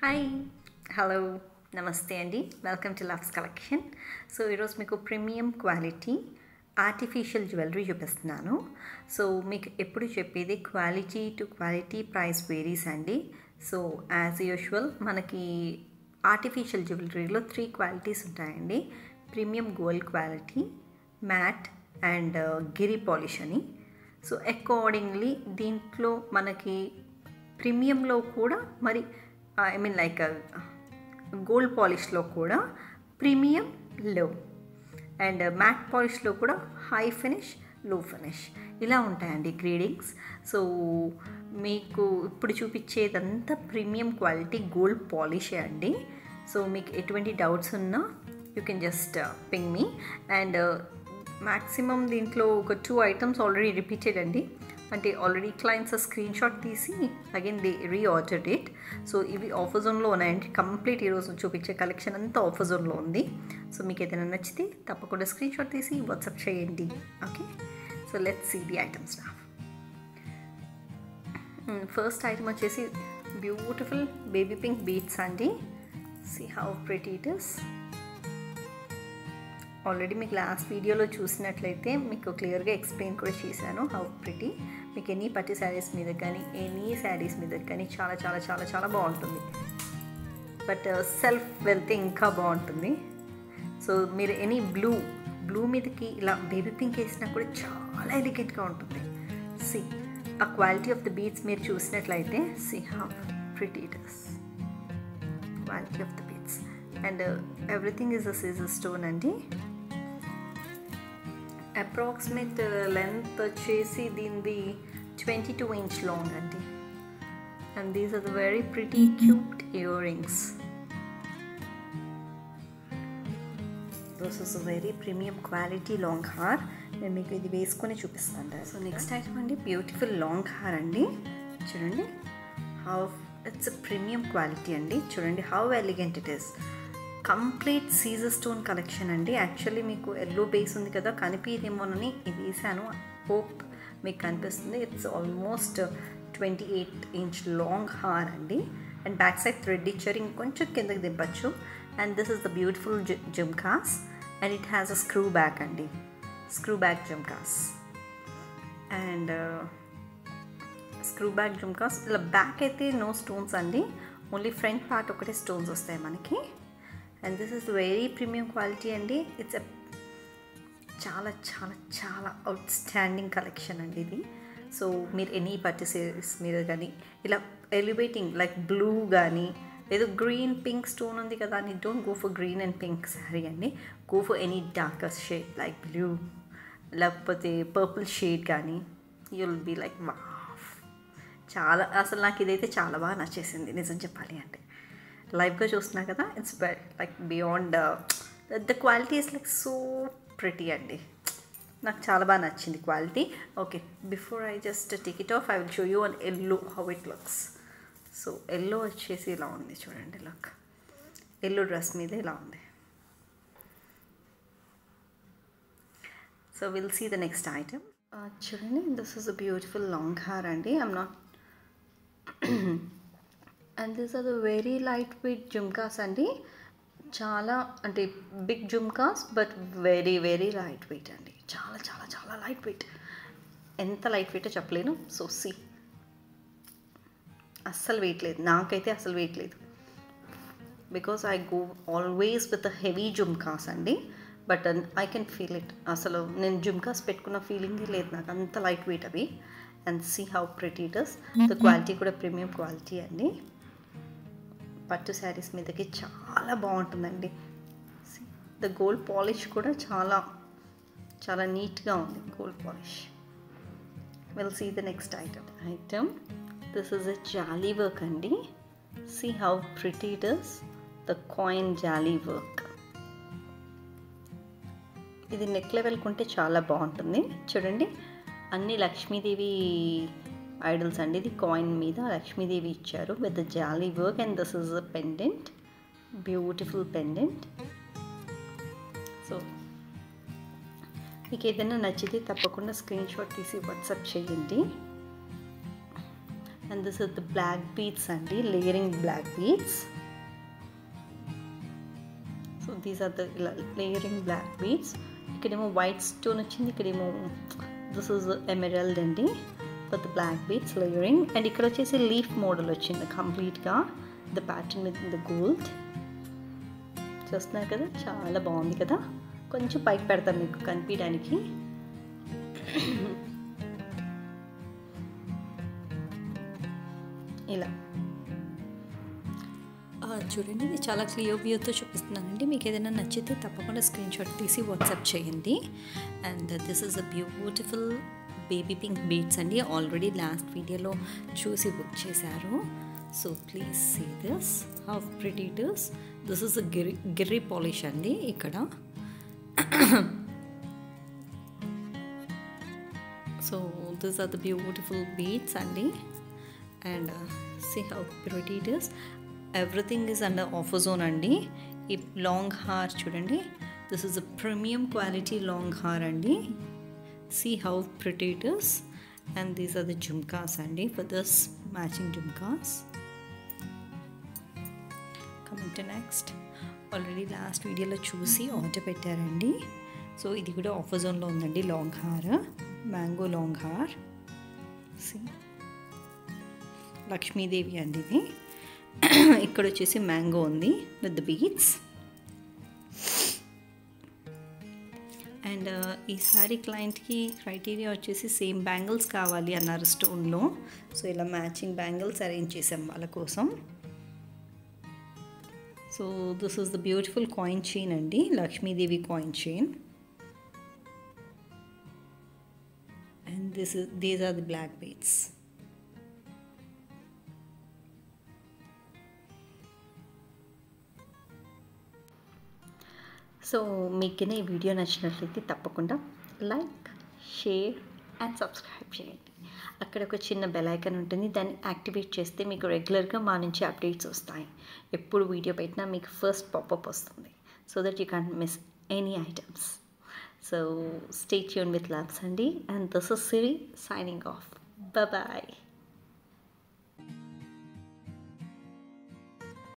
hi hello namaste అండి welcome to Love's collection so ఈరోజు మీకు ప్రీమియం క్వాలిటీ ఆర్టిఫిషియల్ జ్యువెలరీ చూపిస్తున్నాను సో మీకు ఎప్పుడు చెప్పేది quality to quality price varies అండి సో యాజ్ యూజువల్ మనకి ఆర్టిఫిషియల్ జ్యువెలరీలో త్రీ క్వాలిటీస్ ఉంటాయండి premium gold quality matte and గిరి పాలిష్ అని సో అకార్డింగ్లీ దీంట్లో మనకి ప్రీమియంలో కూడా మరి ఐ మీన్ లైక్ గోల్డ్ పాలిష్లో కూడా ప్రీమియం లో అండ్ మ్యాట్ పాలిష్లో కూడా హై ఫినిష్ లో ఫినిష్ ఇలా ఉంటాయండి గ్రేడింగ్స్ సో మీకు ఇప్పుడు చూపించేదంతా ప్రీమియం క్వాలిటీ గోల్డ్ పాలిషే అండి సో మీకు ఎటువంటి డౌట్స్ ఉన్నా you can just ping me and maximum దీంట్లో ఒక టూ ఐటమ్స్ ఆల్రెడీ రిపీటెడ్ అండి అంటే ఆల్రెడీ క్లయింట్స్ స్క్రీన్ షాట్ తీసి again they reordered it so ఇవి ఆఫర్ జోన్లో ఉన్నాయండి కంప్లీట్ ఈరోజు చూపించే కలెక్షన్ అంతా ఆఫర్ జోన్లో ఉంది సో మీకు ఏదైనా నచ్చితే తప్పకుండా స్క్రీన్ షాట్ తీసి వాట్సాప్ చేయండి okay so let's see the items నా ఫస్ట్ ఐటమ్ వచ్చేసి బ్యూటిఫుల్ బేబీ పింక్ బీట్స్ అండి see how pretty it is already మీకు లాస్ట్ వీడియోలో చూసినట్లయితే మీకు క్లియర్గా ఎక్స్ప్లెయిన్ కూడా చేశాను హౌ ప్రిటీ మీకు ఎనీ పట్టి శారీస్ మీద కానీ ఎనీ శారీస్ మీద కానీ చాలా చాలా చాలా చాలా బాగుంటుంది బట్ సెల్ఫ్ వెళ్తే ఇంకా బాగుంటుంది సో మీరు ఎనీ బ్లూ బ్లూ మీదకి ఇలా బేబీ పింక్ వేసినా కూడా చాలా ఎలిగెంట్గా ఉంటుంది సి ఆ క్వాలిటీ ఆఫ్ ద బీట్స్ మీరు చూసినట్లయితే see how pretty it is quality of the beads and everything is a caesar stone అండి అప్రాక్సిమేట్ లెంత్ వచ్చేసి దీనిది ట్వంటీ టూ ఇంచ్ లాంగ్ అండి and these are the very pretty cute ear rings this is very premium quality long haar నేను మీకు ఇది వేసుకొని చూపిస్తాను so next item అండి బ్యూటిఫుల్ లాంగ్ హార్ అండి చూడండి హౌ ఇట్స్ ప్రీమియం క్వాలిటీ అండి చూడండి how elegant it is complete Caesar stone collection అండి యాక్చువల్లీ మీకు ఎల్లో బేస్ ఉంది కదా కనిపించేదేమోనని ఇది వేసాను హోప్ మీకు కనిపిస్తుంది it's almost twenty eight inch long haar అండి అండ్ బ్యాక్ సైడ్ థ్రెడ్ ఇచ్చారు ఇంకొంచెం కిందకి దింపచ్చు and this is the beautiful jhumkas and it has a screw back అండి screw back jhumkas and screw back jhumkas ఇలా బ్యాక్ అయితే నో స్టోన్స్ అండి ఓన్లీ ఫ్రంట్ పార్ట్ ఒకటే స్టోన్స్ వస్తాయి మనకి and this is very premium quality అండి ఇట్స్ చాలా చాలా చాలా అవుట్ స్టాండింగ్ కలెక్షన్ అండి ఇది సో మీరు ఎనీ పర్టీ సిరీస్ మీద కానీ ఇలా ఎలివేటింగ్ లైక్ బ్లూ కానీ ఏదో గ్రీన్ పింక్ స్టోన్ ఉంది కదా అని don't go for green and pink sari అండి go for any darker shade like blue లేకపోతే పర్పుల్ షేడ్ కానీ యుల్ బీ లైక్ వాఫ్ చాలా అసలు నాకు ఇదైతే చాలా బాగా నచ్చేసింది నిజం చెప్పాలి అంటే లైవ్గా చూస్తున్నా కదా it's like beyond the quality is like so pretty అండి నాకు చాలా బాగా నచ్చింది quality okay before I just tick it off I will show you on yellow how it looks so yellow వచ్చేసి ఇలా ఉంది చూడండి లుక్ ఎల్లో డ్రెస్ మీద ఇలా ఉంది so will see the next item చూడండి this is a beautiful long haar అండి I'm not and this are the very light weight jhumkas అండి చాలా అంటే big jhumkas but very very light weight అండి చాలా చాలా చాలా లైట్ వెయిట్ ఎంత లైట్ వెయిటో చెప్పలేను సో సి అస్సలు వెయిట్ లేదు నాకైతే అసలు వెయిట్ లేదు because I go always with heavy jhumkas అండి but I can feel it అసలు నేను జుమ్కాస్ పెట్టుకున్న ఫీలింగే లేదు నాకు అంత లైట్ వెయిట్ అవి and see how pretty it is the quality కూడా ప్రీమియం క్వాలిటీ అండి పట్టు శారీస్ మీదకి చాలా బాగుంటుందండి ద గోల్డ్ పాలిష్ కూడా చాలా చాలా నీట్గా ఉంది gold polish will see the next item item this is a jaali work అండి see how pretty it is the coin jaali work ఇది నెక్ లెవెల్ కొంటే చాలా బాగుంటుంది చూడండి అన్ని లక్ష్మీదేవి ఐడల్స్ అండి ఇది కాయిన్ మీద లక్ష్మీదేవి ఇచ్చారు with jaali work and this is a pendant beautiful pendant so మీకు ఏదైనా నచ్చితే తప్పకుండా స్క్రీన్ షాట్ తీసి వాట్సాప్ చేయండి and this is the black beads అండి layering black beads these are the ఇలా లేయరింగ్ బ్లాక్ బీడ్స్ ఇక్కడేమో వైట్ స్టోన్ వచ్చింది ఇక్కడేమో దిస్ ఇస్ ఎమెరల్డ్ అండి with black beads layering and ఇక్కడ వచ్చేసి లీఫ్ మోడల్ వచ్చింది కంప్లీట్గా the pattern with the gold చూస్తున్నారు కదా చాలా బాగుంది కదా కొంచెం పైకి పెడతాను మీకు కనిపించడానికి ఇలా చూడండి ఇది చాలా క్లియర్ వ్యూతో చూపిస్తున్నానండి మీకు ఏదైనా నచ్చితే తప్పకుండా స్క్రీన్ షాట్ తీసి వాట్సాప్ చేయండి and this is a beautiful baby pink beads అండి ఆల్రెడీ లాస్ట్ వీడియోలో చూసి బుక్ చేశారు so please see this how pretty it is this is a గిరి గిర్రీ పాలిష్ అండి ఇక్కడ so this are the beautiful beads అండి and see how pretty it is everything is under offer zone అండి ఈ లాంగ్ హార్ చూడండి this is a premium quality long haar అండి see how pretty it is and these are the jhumkas అండి for this matching jhumkas coming to next already last వీడియోలో చూసి order పెట్టారండి so ఇది కూడా ఆఫర్ జోన్లో ఉందండి long haar mango long haar see Lakshmidevi అండి ఇది ఇక్కడ వచ్చేసి మ్యాంగో ఉంది విత్ బీట్స్ అండ్ ఈసారి క్లయింట్కి క్రైటీరియా వచ్చేసి సేమ్ బ్యాంగిల్స్ కావాలి అన్నారు స్టోన్లో సో ఇలా మ్యాచింగ్ బ్యాంగిల్స్ అరేంజ్ చేసాం వాళ్ళ కోసం so this is the beautiful coin chain అండి Lakshmidevi coin chain and this is these are the black beads so మీకు ఈ వీడియో నచ్చినట్లయితే తప్పకుండా లైక్ షేర్ అండ్ సబ్స్క్రైబ్ చేయండి అక్కడ ఒక చిన్న బెల్ ఐకాన్ ఉంటుంది దాన్ని యాక్టివేట్ చేస్తే మీకు రెగ్యులర్గా మా నుంచి అప్డేట్స్ వస్తాయి ఎప్పుడు వీడియో పెట్టినా మీకు ఫస్ట్ పాపప్ వస్తుంది so that you can't miss any items so stay tune with Labs అండి and this is Siri signing off bye